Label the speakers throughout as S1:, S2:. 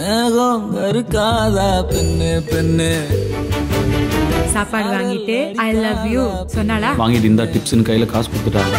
S1: மேகம் கருக்காதா பெண்ணு பெண்ணு
S2: சாப்பாடு வாங்கிட்டு ஐ லவ் யூ சொன்னாளா
S3: வாங்கிட்டு இந்த டிப்ஸ்னு கையில் காசு கொடுத்துட்டாங்க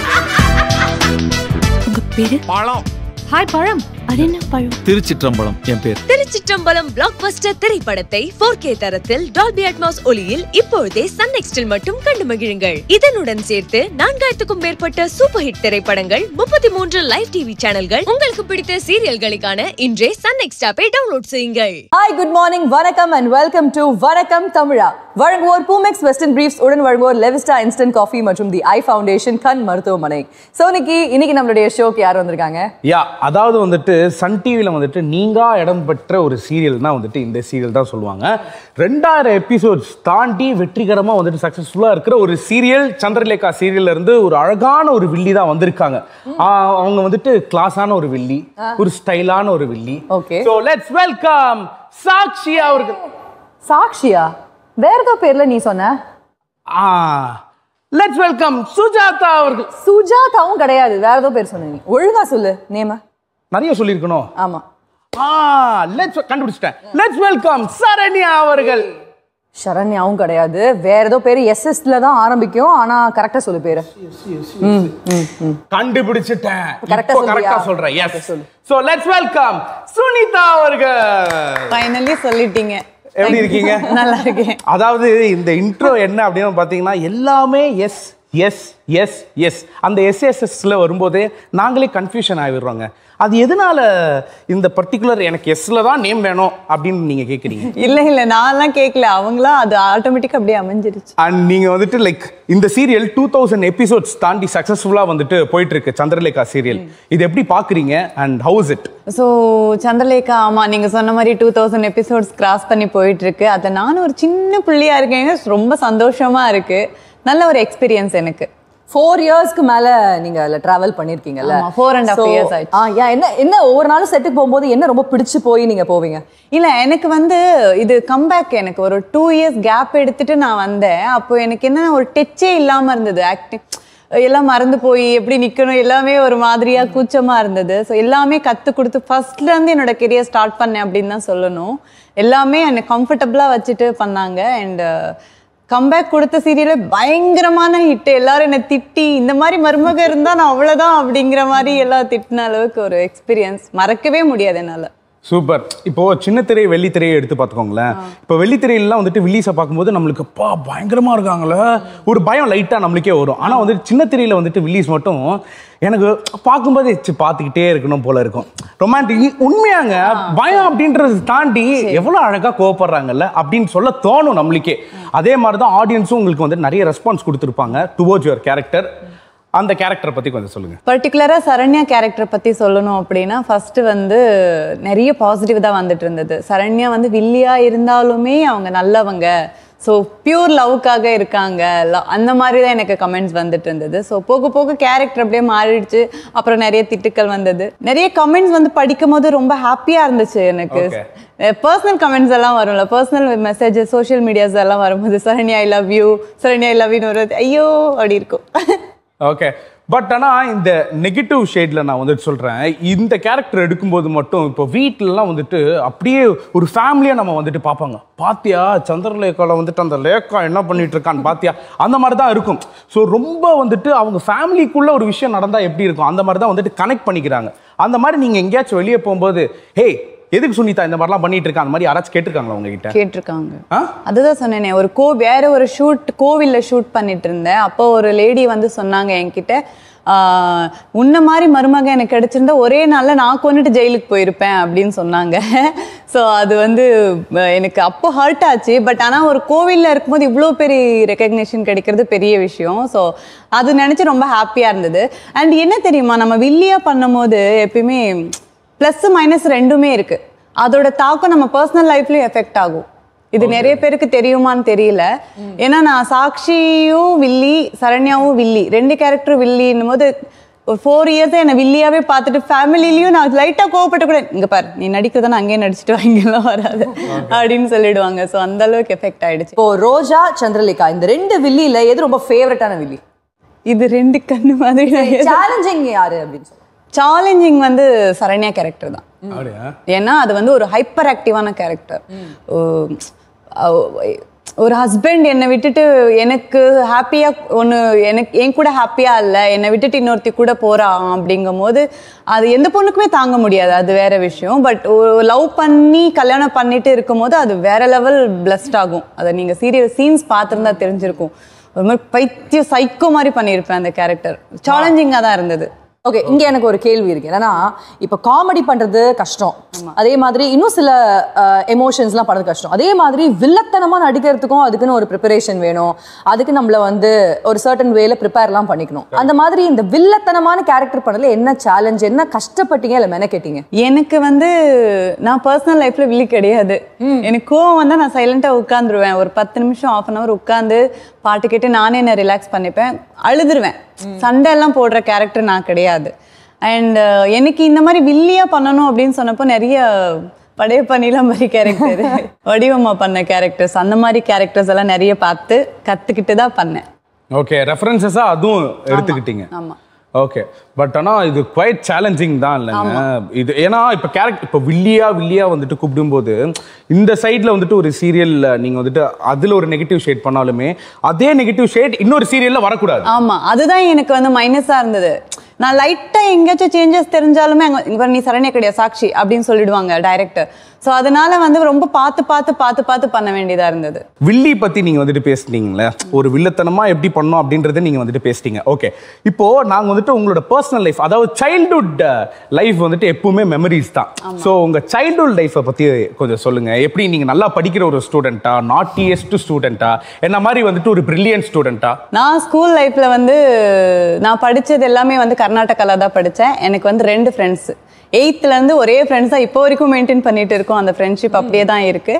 S4: உங்க பேரு
S3: பழம்
S4: ஹாய் பழம் அது என்ன பழம்
S3: திருச்சிற்றம்பலம் என் பேர்
S5: திருச்சிற்றம்பலம் பிளாக் பஸ்டர் திரைப்படத்தை 4K தரத்தில் டால்பி அட்மாஸ் ஒளியில் இப்பொழுதே சன் நெக்ஸ்டில் மட்டும் கண்டு மகிழுங்கள் இதனுடன் சேர்த்து நான்காயிரத்துக்கும் மேற்பட்ட சூப்பர் ஹிட் திரைப்படங்கள் முப்பத்தி மூன்று லைவ் டிவி சேனல்கள் உங்களுக்கு பிடித்த சீரியல்களை காண இன்றே சன் நெக்ஸ்ட் ஆப்பை டவுன்லோட் செய்யுங்கள்
S6: ஹாய் குட் மார்னிங் வணக்கம் and welcome to Vanakkam Tamizha வழங்குவோர் பூமெக்ஸ் வெஸ்டர்ன் பிரீஃப்ஸ் உடன் வழங்குவோர் லெவிஸ்டா இன்ஸ்டன்ட் காஃபி மற்றும் தி ஐ ஃபவுண்டேஷன் கண் மருத்துவமனை சோ இன்னைக்கு இன்னைக்கு நம்மளுடைய ஷோக்கு யார் வந்திருக்காங்க
S7: யா அதாவது வந்துட்டு சன் டிவியில் வந்துட்டு நீங்கா இடம் பெற்ற ஒரு சீரியல்னா வந்துட்டு இந்த சீரியல் தான் சொல்லுவாங்க ரெண்டாயிரம் எபிசோட்ஸ் தாண்டி வெற்றிகரமாக வந்துட்டு சக்ஸஸ்ஃபுல்லாக இருக்கிற ஒரு சீரியல் சந்திரலேகா சீரியல்ல இருந்து ஒரு அழகான ஒரு வில்லி தான் வந்திருக்காங்க ஆஹ் அவங்க வந்துட்டு கிளாஸான ஒரு வில்லி ஒரு ஸ்டைலான ஒரு வில்லி
S6: Okay.
S7: So let's welcome Sakshi அவர்கள்
S6: சாக்ஷியா வேற ஏதோ பேர்ல நீ சொன்ன
S7: லெட்ஸ் வெல்கம் சுஜாதா அவர்கள்
S6: சுஜாதாவும் கிடையாது வேற ஏதோ பேர் சொன்ன நீ ஒழுங்கா சொல்லு நேம
S7: நிறைய சொல்லியிருக்கணும்
S6: ஆமா
S7: ஆ லெட்ஸ் கண்டுபிடிச்சிட்டேன் லெட்ஸ் வெல்கம் சரண்யா அவர்கள்
S6: சரண்யாவும் கிடையாது வேற ஏதோ பேர் எஸ்எஸ்ல தான் ஆரம்பிக்கும் ஆனா கரெக்டா சொல்லு பேரு ம் ம் ம்
S7: கண்டுபிடிச்சிட்டேன்
S6: Correct ஆ
S7: இப்போ
S6: சொல்றியா?
S7: கரெக்டா சொல்றேன் எஸ்
S6: Okay, சொல்லு.
S7: சோ லெட்ஸ் வெல்கம் சுனிதா அவர்கள்
S8: ஃபைனலி சொல்லிட்டீங்க
S7: எப்படி இருக்கீங்க
S8: நல்லா இருக்கேன்
S7: அதாவது இந்த இன்ட்ரோ என்ன அப்படின்னு பாத்தீங்கன்னா எல்லாமே எஸ் எஸ் எஸ் எஸ் அந்த எஸ்எஸ்எஸ்ல வரும்போதே நாங்களே கன்ஃபியூஷன் ஆகிடுறோங்க அது எதனால இந்த பர்டிகுலர் எனக்கு எஸ்ல தான் நேம் வேணும் அப்படின்னு நீங்க கேக்குறீங்க
S8: இல்ல இல்ல நான்லாம் கேட்கல அவங்களா அது ஆட்டோமேட்டிக்கா அப்படியே அமைஞ்சிருச்சு
S7: அண்ட் நீங்க வந்துட்டு லைக் இந்த சீரியல் டூ தௌசண்ட் எபிசோட்ஸ் தாண்டி சக்சஸ்ஃபுல்லா வந்துட்டு போயிட்டு இருக்கு சந்திரலேகா சீரியல் இது எப்படி பாக்குறீங்க and how's it
S8: so Chandralekha ஆமா நீங்க சொன்ன மாதிரி டூ தௌசண்ட் எபிசோட்ஸ் கிராஸ் பண்ணி போயிட்டு இருக்கு அதை நானும் ஒரு சின்ன புள்ளியா இருக்கேங்க ரொம்ப சந்தோஷமா இருக்கு நல்ல ஒரு எக்ஸ்பீரியன்ஸ் எனக்கு
S6: ஃபோர் இயர்ஸ்க்கு மேல நீங்க அதுல டிராவல் பண்ணிருக்கீங்கல்ல
S8: ஆமா, four and a half
S6: So,
S8: years ஆயிடுச்சு.
S6: ஆ, yeah, என்ன என்ன ஒவ்வொரு நாளும் செட்டுக்கு போகும்போது என்ன ரொம்ப பிடிச்சு போய் நீங்க போவீங்க
S8: இல்ல எனக்கு வந்து இது கம்பேக் எனக்கு ஒரு டூ இயர்ஸ் கேப் எடுத்துட்டு நான் வந்தேன் அப்போ எனக்கு என்ன ஒரு டச்சே இல்லாம இருந்தது ஆக்டிங் எல்லாம் மறந்து போய் எப்படி நிக்கணும் எல்லாமே ஒரு மாதிரியா கூச்சமா இருந்தது ஸோ எல்லாமே கத்து கொடுத்து ஃபர்ஸ்ட்ல இருந்து என்னோட கெரியர் ஸ்டார்ட் பண்ணேன் அப்படின்னு தான் சொல்லணும் எல்லாமே என்னை கம்ஃபர்டபுளா வச்சுட்டு பண்ணாங்க அண்ட் கம்பேக் கொடுத்த சீரியலே பயங்கரமான ஹிட் எல்லாரும் என்னை திட்டி இந்த மாதிரி மருமக இருந்தா நான் அவ்வளவுதான் அப்படிங்கிற மாதிரி எல்லாம் திட்டின அளவுக்கு ஒரு எக்ஸ்பீரியன்ஸ் மறக்கவே முடியாது என்னால
S7: சூப்பர் இப்போ சின்ன திரை வெள்ளித்திரையை எடுத்து பார்த்துக்கோங்களேன் இப்போ வெள்ளித்திரையெல்லாம் வந்துட்டு வில்லிஸை பார்க்கும்போது நம்மளுக்கு அப்பா பயங்கரமா இருக்காங்களே ஒரு பயம் லைட்டா நம்மளுக்கே வரும் ஆனா வந்துட்டு சின்ன திரையில வந்துட்டு வில்லிஸ் மட்டும் எனக்கு பார்க்கும்போது ச்சீ, பார்த்துக்கிட்டே இருக்கணும் போல இருக்கும் ரொமான்டிக் உண்மையாங்க பயம் அப்படின்றது தாண்டி எவ்வளவு அழகா கோவப்படுறாங்கல்ல அப்படின்னு சொல்ல தோணும் நம்மளுக்கே அதே மாதிரி தான் ஆடியன்ஸும் உங்களுக்கு வந்து நிறைய ரெஸ்பான்ஸ் கொடுத்துருப்பாங்க டுவோர்ட்ஸ் யுவர் கேரக்டர் அந்த கேரக்டரை பத்தி கொஞ்சம் சொல்லுங்க
S8: பர்டிகுலராக சரண்யா கேரக்டர் பற்றி சொல்லணும் அப்படின்னா ஃபர்ஸ்ட் வந்து நிறைய பாசிட்டிவ் தான் வந்துட்டு இருந்தது சரண்யா வந்து வில்லியா இருந்தாலுமே அவங்க நல்லவங்க ஸோ பியூர் லவ்க்காக இருக்காங்க lo- அந்த மாதிரி தான் எனக்கு கமெண்ட்ஸ் வந்துட்டு இருந்தது ஸோ போக போக கேரக்டர் அப்படியே மாறிடுச்சு அப்புறம் நிறைய திட்டுக்கள் வந்தது நிறைய கமெண்ட்ஸ் வந்து படிக்கும் போது ரொம்ப ஹாப்பியாக இருந்துச்சு எனக்கு
S7: Okay.
S8: பர்சனல் கமெண்ட்ஸ் எல்லாம் வரும்ல பர்சனல் மெசேஜஸ் சோஷியல் மீடியாஸ் எல்லாம் வரும்போது Saranya I love you Saranya I love யூன்னு வருது ஐயோ அப்படி இருக்கும்
S7: ஓகே பட் ஆனால் இந்த நெகட்டிவ் ஷேடில் நான் வந்துட்டு சொல்கிறேன் இந்த கேரக்டர் எடுக்கும்போது மட்டும் இப்போ வீட்டிலலாம் வந்துட்டு அப்படியே ஒரு ஃபேமிலியாக நம்ம வந்துட்டு பார்ப்பாங்க பாத்தியா சந்திரலேகாவில் வந்துட்டு அந்த லேக்கா என்ன பண்ணிட்டு இருக்கான்னு பாத்தியா அந்த மாதிரி தான் இருக்கும் ஸோ ரொம்ப வந்துட்டு அவங்க ஃபேமிலிக்குள்ள ஒரு விஷயம் நடந்தால் எப்படி இருக்கும் அந்த மாதிரி தான் வந்துட்டு கனெக்ட் பண்ணிக்கிறாங்க அந்த மாதிரி நீங்கள் எங்கேயாச்சும் வெளியே போகும்போது ஹே எதுக்கு சுனிதா இந்த மாதிரிலாம் பண்ணிட்டு இருக்கா அந்த மாதிரி யாராச்சும் கேட்டிருக்காங்களா உங்ககிட்ட
S8: கேட்டிருக்காங்க
S7: ஆ
S8: அதுதான் சொன்னேனே ஒரு கோ வேற ஒரு ஷூட் கோவில்ல ஷூட் பண்ணிட்டு இருந்தேன் அப்போ ஒரு லேடி வந்து சொன்னாங்க என்கிட்ட ஆஹ், உன்ன மாதிரி மருமக எனக்கு கிடைச்சிருந்தா ஒரே நாள்ல நான் கொண்டுட்டு ஜெயிலுக்கு போயிருப்பேன் அப்படின்னு சொன்னாங்க ஸோ அது வந்து அஹ், எனக்கு அப்போ ஹர்ட் ஆச்சு பட் ஆனால் ஒரு கோவிலில் இருக்கும்போது இவ்வளோ பெரிய ரெக்கக்னேஷன் கிடைக்கிறது பெரிய விஷயம் ஸோ அது நினச்சி ரொம்ப ஹாப்பியாக இருந்தது அண்ட் என்ன தெரியுமா நம்ம வில்லியாக பண்ணும்போது எப்பயுமே ப்ளஸ் மைனஸ் ரெண்டுமே இருக்கு அதோட தாக்கம் நம்ம பர்சனல் லைஃப்லயும் எஃபெக்ட் ஆகும் இது நிறைய பேருக்கு தெரியுமான்னு தெரியல ஏன்னா நான் சாக்ஷியும் வில்லி சரண்யாவும் வில்லி ரெண்டு கேரக்டரும் வில்லின்னும் போது ஒரு ஃபோர் இயர்ஸ் என்னை வில்லியாவே பார்த்துட்டு ஃபேமிலிலையும் நான் லைட்டா கோவப்பட்டு கூட இங்க பாரு நீ நடிக்கிறத நான் அங்கேயே நடிச்சிட்டு வா, இங்கெல்லாம் வராது அப்படின்னு சொல்லிடுவாங்க ஸோ அந்த அளவுக்கு எஃபெக்ட் ஆயிடுச்சு
S6: இப்போ ரோஜா சந்திரலேகா இந்த ரெண்டு வில்லியில எது ரொம்ப ஃபேவரட்டான வில்லி
S8: இது ரெண்டு கண்ணு மாதிரி
S6: சேலஞ்சிங் யாரு அப்படின்னு சொல்லி
S8: சேலஞ்சிங் வந்து சரண்யா கேரக்டர் தான்
S7: அப்படியா
S8: ஏன்னா அது வந்து ஒரு ஹைப்பர் ஆக்டிவான கேரக்டர் ஒரு ஹஸ்பண்ட் என்னை விட்டுட்டு எனக்கு ஹாப்பியாக ஒன்று எனக்கு என் கூட ஹாப்பியாக இல்லை என்னை விட்டுட்டு இன்னொருத்தி கூட போகிறான் அப்படிங்கும் போது அது எந்த பொண்ணுக்குமே தாங்க முடியாது அது வேற விஷயம் பட் லவ் பண்ணி கல்யாணம் பண்ணிட்டு இருக்கும்போது அது வேற லெவல் பிளஸ்ட் ஆகும் அதை நீங்கள் சீரியல் சீன்ஸ் பார்த்துருந்தா தெரிஞ்சிருக்கும் ஒரு மாதிரி பைத்தியம் சைக்கோ மாதிரி பண்ணியிருப்பேன் அந்த கேரக்டர் சேலஞ்சிங்காக தான் இருந்தது
S6: ஓகே இங்க எனக்கு ஒரு கேள்வி இருக்கு என்னன்னா இப்ப காமெடி பண்றது கஷ்டம் அதே மாதிரி இன்னும் சில எமோஷன்ஸ்லாம் பண்றது கஷ்டம் அதே மாதிரி வில்லத்தனமா நடிக்கிறதுக்கும் அதுக்குன்னு ஒரு ப்ரிப்பரேஷன் வேணும் அதுக்கு நம்மள வந்து ஒரு சர்டன் வேல ப்ரிப்பேர்லாம் பண்ணிக்கணும் அந்த மாதிரி இந்த வில்லத்தனமான கேரக்டர் பண்ணதுல என்ன சேலஞ்ச் என்ன கஷ்டப்பட்டீங்க இல்ல மெனக்கெட்டீங்க
S8: எனக்கு வந்து நான் பர்சனல் லைஃப்ல வில்லி கிடையாது எனக்கு கோவம் வந்தா நான் சைலண்டா உட்காந்துருவேன் ஒரு பத்து நிமிஷம் ஆஃப் அன் அவர் உட்காந்து பாட்டு கேட்டு நானே என்ன ரிலாக்ஸ் பண்ணிப்பேன் அழுதுருவேன் சண்டை எல்லாம் போடுற கேரக்டர் நான் கிடையாது அண்ட் எனக்கு இந்த மாதிரி வில்லியா பண்ணணும் அப்படின்னு சொன்னப்போ நிறைய படையப்பா நீலாம்பரி கேரக்டர் வடிவம்மா பண்ண கேரக்டர்ஸ் அந்த மாதிரி கேரக்டர்ஸ் எல்லாம் நிறைய பார்த்து கத்துக்கிட்டு தான் பண்ணேன்
S7: ஓகே ரெஃபரன்சஸாக அதுவும் எடுத்துக்கிட்டீங்க
S8: ஆமா
S7: ஓகே பட் ஆனா இது குவைட் சேலஞ்சிங் தான் இல்லைங்க இது ஏன்னா இப்போ கேரக்டர் இப்போ வில்லியா வில்லியா வந்துட்டு கூப்பிடும்போது இந்த சைடில் வந்துட்டு ஒரு சீரியல் நீங்க வந்துட்டு அதுல ஒரு நெகட்டிவ் ஷேட் பண்ணாலுமே அதே நெகட்டிவ் ஷேட் இன்னொரு சீரியல்ல வரக்கூடாது
S8: ஆமா அதுதான் எனக்கு வந்து மைனஸா இருந்தது நான் லைட்டா எங்கேயாச்சும் சேஞ்சஸ் தெரிஞ்சாலுமே அங்க இங்க பாரு, நீ சரண்யா கிடையாது சாட்சி அப்படின்னு சொல்லிடுவாங்க டைரக்டர் ஸோ அதனால வந்து ரொம்ப பார்த்து பார்த்து பார்த்து பார்த்து பண்ண வேண்டியதா இருந்தது
S7: வில்லி பத்தி நீங்க வந்துட்டு பேசுனீங்களே ஒரு வில்லத்தனமா எப்படி பண்ணோம் அப்படின்றத நீங்க வந்துட்டு பேசிட்டீங்க ஓகே இப்போ நாங்க வந்துட்டு உங்களோட பர்சனல் லைஃப் அதாவது சைல்ட்ஹுட் லைஃப் வந்துட்டு எப்பவுமே மெமரிஸ் தான் ஸோ உங்க சைல்ட்ஹுட் லைஃப்பை பத்தி கொஞ்சம் சொல்லுங்க எப்படி நீங்க நல்லா படிக்கிற ஒரு ஸ்டூடெண்ட்டா நாட்டியஸ்ட் ஸ்டூடெண்ட்டா என்ன மாதிரி வந்துட்டு ஒரு பிரில்லியன்ட் ஸ்டூடெண்ட்டா
S8: நான் ஸ்கூல் லைஃப்ல வந்து நான் படிச்சது எல்லாமே வந்து கர்நாடகால தான் படித்தேன் எனக்கு வந்து ரெண்டு ஃப்ரெண்ட்ஸ் எயித்துல இருந்து ஒரே ஃப்ரெண்ட்ஸ் தான் இப்போ வரைக்கும் மெயின்டைன் பண்ணிட்டு இருக்கோம் அந்த ஃப்ரெண்ட்ஷிப் அப்படியே தான் இருக்கு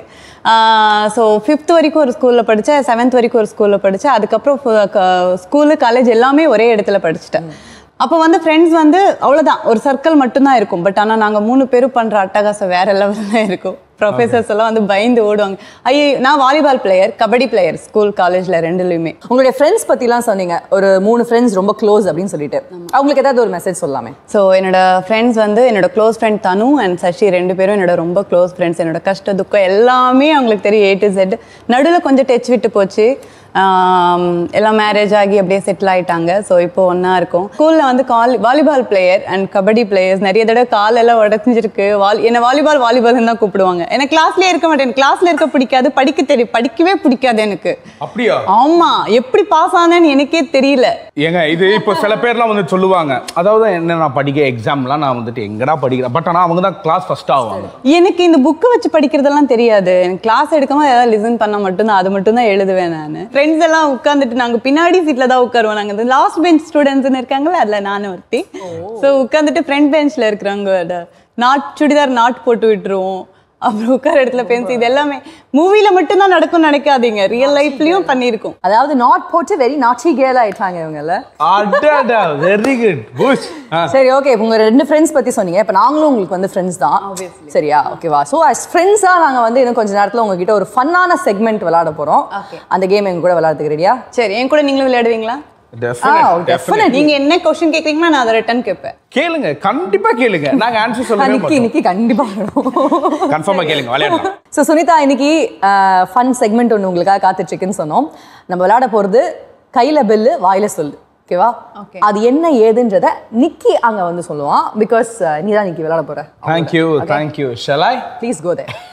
S8: ஸோ ஃபிஃப்த் வரைக்கும் ஒரு ஸ்கூல்ல படித்தேன் செவன்த் வரைக்கும் ஒரு ஸ்கூல்ல படித்தேன் அதுக்கப்புறம் ஸ்கூலு காலேஜ் எல்லாமே ஒரே இடத்துல படிச்சுட்டேன் அப்போ வந்து ஃப்ரெண்ட்ஸ் வந்து அவ்வளோதான் ஒரு சர்க்கிள் மட்டும்தான் இருக்கும் பட் ஆனால் நாங்கள் மூணு பேரும் பண்ணுற அட்டகாசம் வேற லெவலில் தான் இருக்கும் ப்ரொஃபசர்ஸ் எல்லாம் வந்து பயந்து ஓடுவாங்க ஐயோ நான் volleyball player kabaddi player school காலேஜில் ரெண்டுலையுமே
S6: உங்களுடைய ஃப்ரெண்ட்ஸ் பத்திலாம் சொன்னீங்க ஒரு மூணு ஃப்ரெண்ட்ஸ் ரொம்ப க்ளோஸ் அப்படின்னு சொல்லிட்டு அவங்களுக்கு ஏதாவது ஒரு மெசேஜ் சொல்லலாமே
S8: ஸோ என்னோட ஃப்ரெண்ட்ஸ் வந்து என்னோட close friend Thanu and Sasi ரெண்டு பேரும் என்னோட ரொம்ப க்ளோஸ் ஃப்ரெண்ட்ஸ் என்னோட கஷ்ட துக்கம் எல்லாமே அவங்களுக்கு தெரியும் ஏ டு செட் நடுவில் கொஞ்சம் டச் விட்டு போச்சு ஆம், எல்லாம் மேரேஜ் ஆகி அப்படியே செட்டில் ஆயிட்டாங்க ஸோ இப்போ ஒன்றா இருக்கும் ஸ்கூலில் வந்து கால் volleyball player and kabaddi players நிறைய தடவை கால் எல்லாம் உடச்சிருக்கு வால் என்னை வாலிபால் வாலிபால்னு தான் கூப்பிடுவாங்க எனக்கு கிளாஸ்லேயே இருக்க மாட்டேன் கிளாஸ்ல இருக்க பிடிக்காது படிக்க தெரியும் படிக்கவே பிடிக்காது எனக்கு
S7: அப்படியா
S8: ஆமா எப்படி பாஸ் ஆனேன்னு எனக்கே தெரியல
S7: ஏங்க இது இப்போ சில பேர்லாம் வந்து சொல்லுவாங்க அதாவது என்ன நான் படிக்க எக்ஸாம்லாம் நான் வந்துட்டு எங்கடா படிக்கிறேன் பட் ஆனால் அவங்க தான் கிளாஸ் ஃபர்ஸ்ட் ஆவாங்க
S8: எனக்கு இந்த புக்கு வச்சு படிக்கிறதெல்லாம் தெரியாது எனக்கு கிளாஸ் எடுக்கும்போது ஏதாவது லிசன் பண்ண மட்டும்தான் அது மட்டும் தான் எழுதுவேன் நான் ஃப்ரெண்ட்ஸ் எல்லாம் உட்காந்துட்டு நாங்க பின்னாடி சீட்ல தான் உட்காருவோம் நாங்க இந்த லாஸ்ட் பெஞ்ச் ஸ்டூடெண்ட்ஸ்னு இருக்காங்களா அதுல நானும் ஒருத்தி ஸோ உட்காந்துட்டு ஃப்ரண்ட் பெஞ்ச்ல இருக்கிறவங்க நாட் சுடிதார் நாட் போட்டு விட்டுருவோம் அப்புறம் உட்கார இடத்துல பென்சில் இது எல்லாமே மூவில மட்டும்தான் நடக்கும் நினைக்காதீங்க ரியல் லைஃப்லயும் பண்ணியிருக்கோம்
S6: அதாவது நாட் போட்டு வெரி நாச்சி கேர்ள் ஆயிட்டாங்க இவங்கல
S7: அடடா வெரி குட் புஷ்
S6: சரி ஓகே உங்க ரெண்டு ஃப்ரெண்ட்ஸ் பத்தி சொன்னீங்க இப்போ நாங்களும் உங்களுக்கு வந்து ஃப்ரெண்ட்ஸ் தான் சரியா ஓகேவா ஸோ அஸ் ஃப்ரெண்ட்ஸா நாங்க வந்து இன்னும் கொஞ்ச நேரத்துல உங்ககிட்ட ஒரு ஃபன்னான செக்மெண்ட் விளையாட போறோம் அந்த கேம் எங்க கூட விளையாடுறதுக்கு ரெடியா
S8: சரி என் கூட நீங்களும் விளையாடுவீங்களா
S7: டெஃபினட்
S8: நீங்க என்ன கொஸ்டின் கேக்குறீங்களா நான் அதை ரிட்டர்ன் கேட்பேன்
S7: கேளுங்க கண்டிப்பா கேளுங்க நாங்க ஆன்சர் சொல்லவே
S6: நிக்கி
S7: மாட்டோம்
S6: நிக்கி கண்டிப்பா வரும்
S7: கன்ஃபார்மா கேளுங்க விளையாடலாம்
S6: ஸோ சுனிதா இன்னைக்கு ஃபன் செக்மெண்ட் ஒன்று உங்களுக்காக காத்துட்டு இருக்குன்னு சொன்னோம் நம்ம விளையாட போறது கையில பெல்லு வாயில சொல்லு ஓகேவா அது என்ன ஏதுன்றத நிக்கி அங்க வந்து சொல்லுவான் பிகாஸ் நீ தான் நிக்கி விளையாட போற
S7: தேங்க்யூ தேங்க்யூ ஷலாய்
S6: ப்ளீஸ் கோ there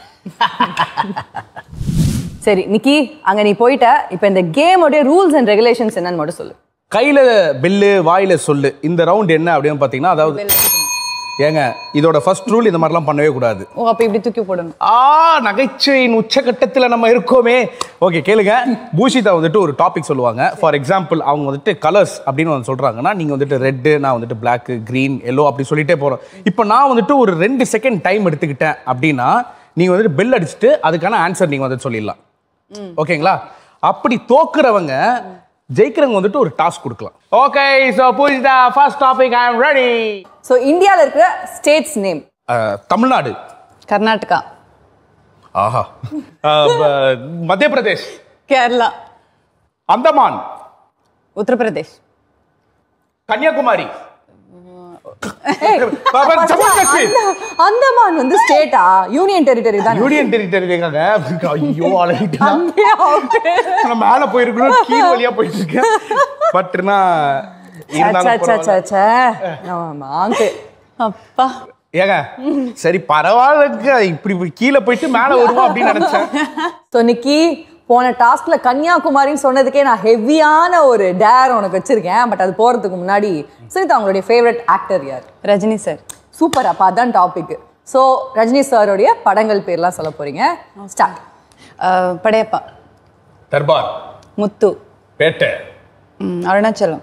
S6: சரி நிக்கி அங்க நீ போயிட்ட இப்போ இந்த கேமோடைய ரூல்ஸ் அண்ட் ரெகுலேஷன்ஸ் என்னன்னு மட்டும் சொல்லு
S7: கையில பெல்லு வாயில சொல்லு இந்த ரவுண்ட் என்ன அப்படின்னு பாத்தீங்கன்னா அதாவது ஏங்க இதோட ஃபர்ஸ்ட் ரூல் இந்த மாதிரிலாம் பண்ணவே கூடாது
S8: ஓ அப்ப இப்படி தூக்கி போடணும்
S7: ஆ நகைச்சுவையின் உச்சகட்டத்தில் நம்ம இருக்கோமே ஓகே கேளுங்க பூஷிதா வந்துட்டு ஒரு டாபிக் சொல்லுவாங்க ஃபார் எக்ஸாம்பிள் அவங்க வந்துட்டு கலர்ஸ் அப்படின்னு வந்து சொல்றாங்கன்னா நீங்க வந்துட்டு ரெட்டு நான் வந்துட்டு பிளாக் green எல்லோ அப்படி சொல்லிட்டே போறோம் இப்போ நான் வந்துட்டு ஒரு ரெண்டு செகண்ட் டைம் எடுத்துக்கிட்டேன் அப்படின்னா நீங்க வந்துட்டு பெல் அடிச்சுட்டு அதுக்கான ஆன்சர் நீங்க வந்துட்டு சொல்லிடலாம் ஓகேங்களா அப்படி தோக்குறவங்க ஜெயிக்கிறவங்க வந்துட்டு ஒரு டாஸ்க் கொடுக்கலாம் okay so Poojitha first topic I am ready
S6: so இந்தியாவில் இருக்கிற ஸ்டேட்ஸ் நேம்
S7: தமிழ்நாடு
S8: கர்நாடகா
S7: ஆஹா அஹ், ப- மத்திய பிரதேஷ்
S8: கேரளா
S7: அந்தமான்
S8: உத்தரப்பிரதேஷ்
S7: கன்னியாகுமரி பாபா, ஜம்மு காஷ்மீர்
S6: அந்த- அந்தமான் வந்து ஸ்டேட்டா யூனியன் டெரிட்டரி தான்
S7: யூனியன் டெரிட்டரி எங்க ஐயோ அழகிட்டா நான் மேல போயிருக்கணும் கீழ் வழியா போயிட்டு இருக்கேன் பட்னா இருந்தாலும் பரவாயில்ல.
S6: மாங்கு
S8: அப்பா
S7: ஏங்க சரி பரவாயில்லங்க இப்படி இப்படி கீழே போயிட்டு மேல வருவோம் அப்படின்னு நினைச்சேன்
S6: ஸோ நிக்கி போன டாஸ்க்ல கன்னியாகுமரின்னு சொன்னதுக்கே நான் ஹெவியான ஒரு டேர் உனக்கு வச்சிருக்கேன் பட் அது போறதுக்கு முன்னாடி சுனிதா உங்களுடைய ஃபேவரட் ஆக்டர் யார்
S8: ரஜினி சார்
S6: சூப்பர் அப்ப அதான் டாபிக் ஸோ ரஜினி சாரோடைய படங்கள் பேர்லாம் சொல்ல போறீங்க ஸ்டார்ட்
S8: அஹ், படையப்பா
S7: தர்பார்
S8: முத்து
S7: பேட்டை
S8: ம், அருணாச்சலம்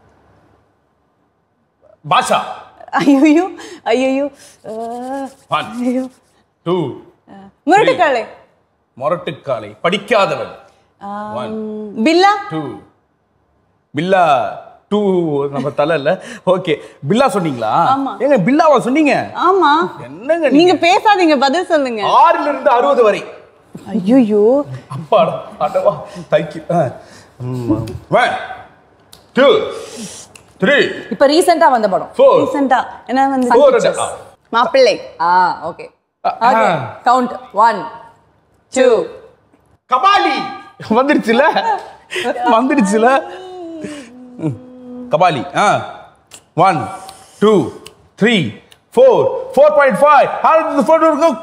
S7: பாஷா
S8: ஐயோ ஐயோ
S7: one two
S8: Murattu Kaalai
S7: Murattu Kaalai Padikkathavan one
S8: Billa
S7: two Billa two நம்ம தலை இல்ல ஓகே பில்லா சொன்னீங்களா ஏங்க பில்லாவா சொன்னீங்க
S8: ஆமா
S7: என்னங்க
S8: நீங்க
S7: நீங்க
S8: பேசாதீங்க பதில் சொல்லுங்க
S7: ஆறுல இருந்து அறுபது வரை
S8: ஐயோ
S7: அப்பாடா அடவா தேங்க்யூ ஒன் டூ த்ரீ
S6: இப்போ ரீசெண்டா வந்த படம்
S7: ஃபோர்
S8: ரீசெண்டா என்ன வந்து
S7: ஃபோர்
S8: மாப்பிள்ளை
S6: ஆ okay okay count one two
S7: Kabali வந்துருச்சுல வந்துருச்சுல ம். கபாலி ஆ one two three four four point five four இருக்கும்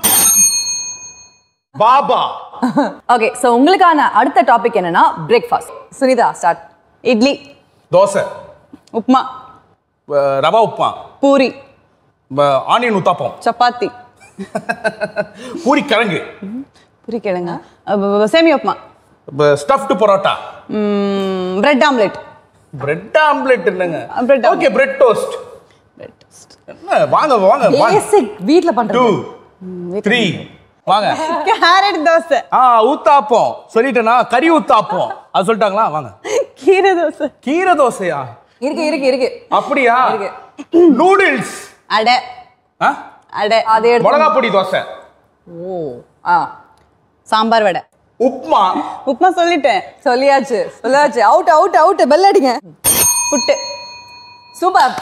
S7: பாபா
S6: ஓகே ஸோ உங்களுக்கான அடுத்த டாபிக் என்னன்னா பிரேக்ஃபாஸ்ட் சுனிதா ஸ்டார்ட்
S8: இட்லி
S7: தோசை
S8: உப்மா
S7: அஹ், ரவா உப்புமா
S8: பூரி
S7: அஹ், ஆனியன் உத்தாப்பம்
S8: சப்பாத்தி
S7: பூரி கிழங்கு
S8: பூரி கிழங்கா அஹ், semiya upma
S7: stuffed paratha
S8: bread omelette
S7: bread omelette என்னங்க
S8: Bread
S7: ஓகே பிரெட் டோஸ்ட் என்ன வாங்க வாங்க ஒன்
S6: பேசிக் வீட்ல
S7: டூ
S6: பண்றது
S7: த்ரீ வாங்க
S8: கேரட் தோசை
S7: ஆ ஊத்தாப்பம் சொல்லிட்டேனா கறி ஊத்தாப்பம் அது சொல்லிட்டாங்களா வாங்க
S8: கீரை தோசை
S7: கீரை தோசையா
S6: இருக்கு இருக்கு இருக்கு
S7: அப்படியா நூடுல்ஸ்
S8: அடை அடை
S6: அதே எடுத்து
S7: மிளகா பொடி தோசை
S6: ஓ ஆ
S8: சாம்பார் வடை
S7: உப்மா
S8: உப்மா சொல்லிட்டேன்
S6: சொல்லியாச்சு சொல்லியாச்சு அவுட் அவுட் அவுட் பெல் அடிங்க
S8: புட்டு
S6: சூப்பர்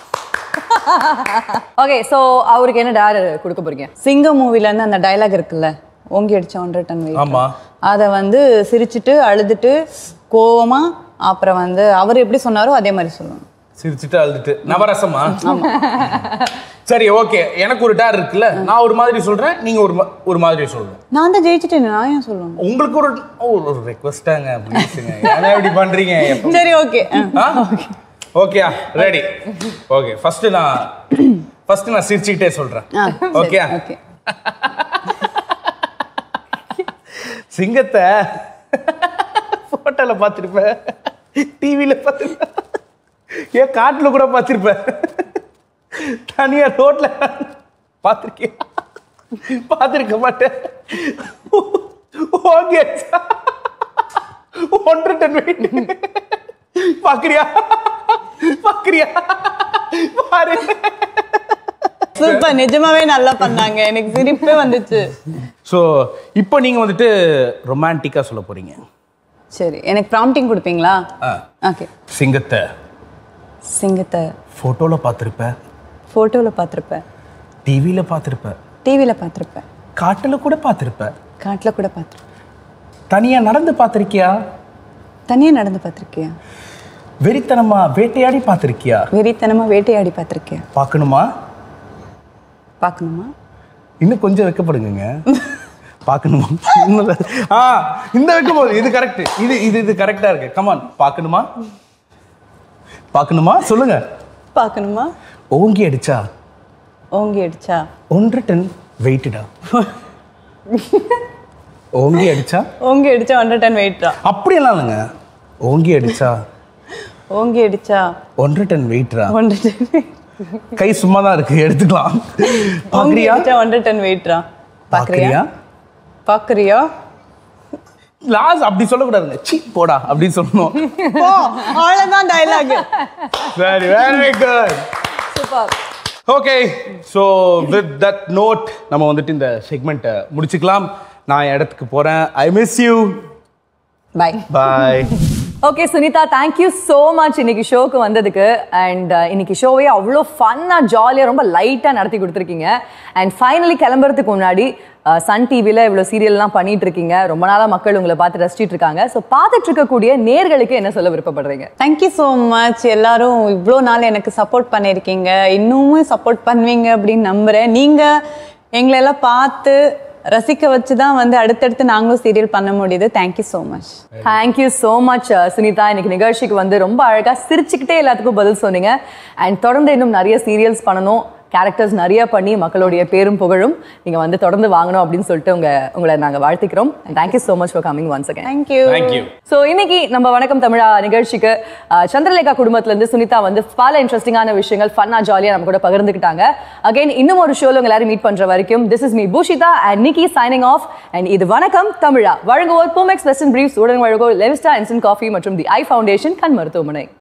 S6: ஓகே ஸோ அவருக்கு என்ன டேர் கொடுக்க போறீங்க
S8: சிங்கம் மூவில இருந்து அந்த டயலாக் இருக்குல்ல ஓங்கி அடிச்ச ஒன்றரை டன் weight.
S7: ஆமா
S8: அதை வந்து சிரிச்சிட்டு அழுதுட்டு கோவமா அப்புறம் வந்து அவர் எப்படி சொன்னாரோ அதே மாதிரி சொல்லணும்
S7: சிரிச்சுட்டு அழுதுட்டு நவரசமா சரி ஓகே எனக்கு ஒரு டேர் இருக்குல்ல நான் ஒரு மாதிரி சொல்றேன் நீங்க ஒரு மா- ஒரு மாதிரி சொல்லணும்
S8: நான் தான் ஜெயிச்சிட்டேன் நான் ஏன் சொல்லணும்
S7: உங்களுக்கு ஒரு ஒரு- ஒரு ரெக்வஸ்டாங்க ப்ளீஸுங்க ஏன்னா இப்படி பண்றீங்க எப்பவும்
S8: சரி okay
S7: okay ready okay first நான் ஃபர்ஸ்ட் நான் சிரிச்சுக்கிட்டே சொல்றேன் ஓகே
S8: ஓகே
S7: சிங்கத்தை போட்டோல பார்த்துருப்பேன் டிவியில பார்த்துருப்பேன் ஏன் காட்டுல கூட பார்த்துருப்பேன் தனியா ரோட்ல பார்த்துருக்கியா பார்த்துருக்க மாட்டேன் ஓகே ஒன்றரை டன் வெயிட் பாக்குறியா பாக்குறியா பாரு
S8: சூப்பர் நிஜமாவே நல்லா பண்ணாங்க எனக்கு சிரிப்பே வந்துச்சு
S7: ஸோ இப்போ நீங்க வந்துட்டு ரொமான்டிக்கா சொல்ல போறீங்க
S8: சரி எனக்கு ப்ராம்ப்டிங் கொடுப்பீங்களா
S7: ஆ.
S8: ஓகே
S7: சிங்கத்தை
S8: சிங்கத்தை
S7: போட்டோல பார்த்துருப்ப
S8: ஃபோட்டோவில் பார்த்துருப்பேன்
S7: டிவியில பார்த்துருப்ப
S8: டிவியில் பார்த்துருப்பேன்
S7: காட்டுல கூட பார்த்துருப்ப
S8: காட்டில் கூட பார்த்துருப்பேன்
S7: தனியா நடந்து பார்த்திருக்கியா
S8: தனியாக நடந்து பார்த்துருக்கியா
S7: வெறித்தனமா வேட்டையாடி பார்த்திருக்கியா
S8: வெறித்தனமாக வேட்டையாடி பார்த்துருக்கியா
S7: பார்க்கணுமா
S8: பார்க்கணுமா
S7: இன்னும் கொஞ்சம் வைக்கப்படுங்க பார்க்கணுமா இன்னும் இல்ல. ஆ இந்த வைக்கும் போது இது கரெக்ட் இது இது இது கரெக்டா இருக்கு கமான் பார்க்கணுமா பார்க்கணுமா சொல்லுங்க
S8: பார்க்கணுமா
S7: ஓங்கி அடிச்சா
S8: ஓங்கி அடிச்சா
S7: ஒன்றரை டன் வெயிட்டடா ஓங்கி அடிச்சா
S8: ஓங்கி அடிச்சா ஒன்றரை டன் வெயிட்ரா
S7: அப்படியெல்லாம் இல்லைங்க ஓங்கி அடிச்சா
S8: ஓங்கி அடிச்சா
S7: ஒன்றரை டன் வெயிட்ரா
S8: ஒன்றரை டன்
S7: கை சும்மா தான் இருக்கு எடுத்துக்கலாம்
S8: ஓங்கி
S7: பாக்குறியா
S8: அடிச்சா ஒன்றரை டன் வெயிட்ரா
S7: பாக்குறியா
S8: பார்க்குறியா
S7: லாஸ் அப்படி சொல்லக்கூடாதுங்க சீ போடா அப்படின்னு சொல்லணும்
S8: ஓ அவ்வளோதான் டைலாக்
S7: சரி very good
S6: super
S7: okay so with that note நம்ம வந்துட்டு இந்த செக்மெண்ட்டை முடிச்சுக்கலாம் நான் என் இடத்துக்கு போகிறேன் I miss you
S8: bye
S7: bye
S6: okay Sunitha thank you so much இன்னைக்கு ஷோக்கு வந்ததுக்கு அண்ட் இன்னைக்கு ஷோவே அவ்வளோ ஃபன்னாக ஜாலியாக ரொம்ப லைட்டாக நடத்தி கொடுத்துருக்கீங்க அண்ட் ஃபைனலி கிளம்புறதுக்கு முன்னாடி சன் டிவியில் இவ்வளோ சீரியல்லாம் பண்ணிட்டு இருக்கீங்க ரொம்ப நாளாக மக்கள் உங்களை பார்த்து ரசிச்சிட்டு இருக்காங்க ஸோ பார்த்துட்டு இருக்கக்கூடிய நேர்களுக்கு என்ன சொல்ல விருப்பப்படுறீங்க
S8: தேங்க்யூ ஸோ மச் எல்லாரும் இவ்வளோ நாள் எனக்கு சப்போர்ட் பண்ணியிருக்கீங்க இன்னமும் சப்போர்ட் பண்ணுவீங்க அப்படின்னு நம்புகிறேன் நீங்கள் எங்களெல்லாம் பார்த்து ரசிக்க வச்சு தான் வந்து அடுத்தடுத்து நாங்களும் சீரியல் பண்ண முடியுது thank you so much
S6: thank you so much Sunitha இன்னைக்கு நிகழ்ச்சிக்கு வந்து ரொம்ப அழகாக சிரிச்சுக்கிட்டே எல்லாத்துக்கும் பதில் சொன்னீங்க அண்ட் தொடர்ந்து இன்னும் நிறைய சீரியல்ஸ் பண்ணணும் கேரக்டர்ஸ் நிறைய பண்ணி மக்களுடைய பேரும் புகழும் நீங்கள் வந்து தொடர்ந்து வாங்கணும் அப்படின்னு சொல்லிட்டு உங்க உங்களை நாங்கள் வாழ்த்திக்கிறோம் thank you so much for coming once again
S8: thank you
S7: thank you
S6: so இன்னைக்கு நம்ம வணக்கம் தமிழா நிகழ்ச்சிக்கு அஹ், சந்திரலேகா குடும்பத்துல இருந்து சுனிதா வந்து பல இன்ட்ரெஸ்டிங்கான விஷயங்கள் ஃபன்னா ஜாலியா நம்ம கூட பகிர்ந்துக்கிட்டாங்க அகைன் இன்னும் ஒரு ஷோல உங்க எல்லாரும் மீட் பண்ற வரைக்கும் this is me Bhushitha and Nikki signing off and இது வணக்கம் தமிழா வழங்குவோர் பூமெக்ஸ் வெஸ்டர்ன் பிரீஃப்ஸ் உடன் வழங்குவோர் லெவிஸ்டா இன்ஸ்டன்ட் காஃபி மற்றும் தி ஐ ஃபவுண்டேஷன் கண் மருத்துவமனை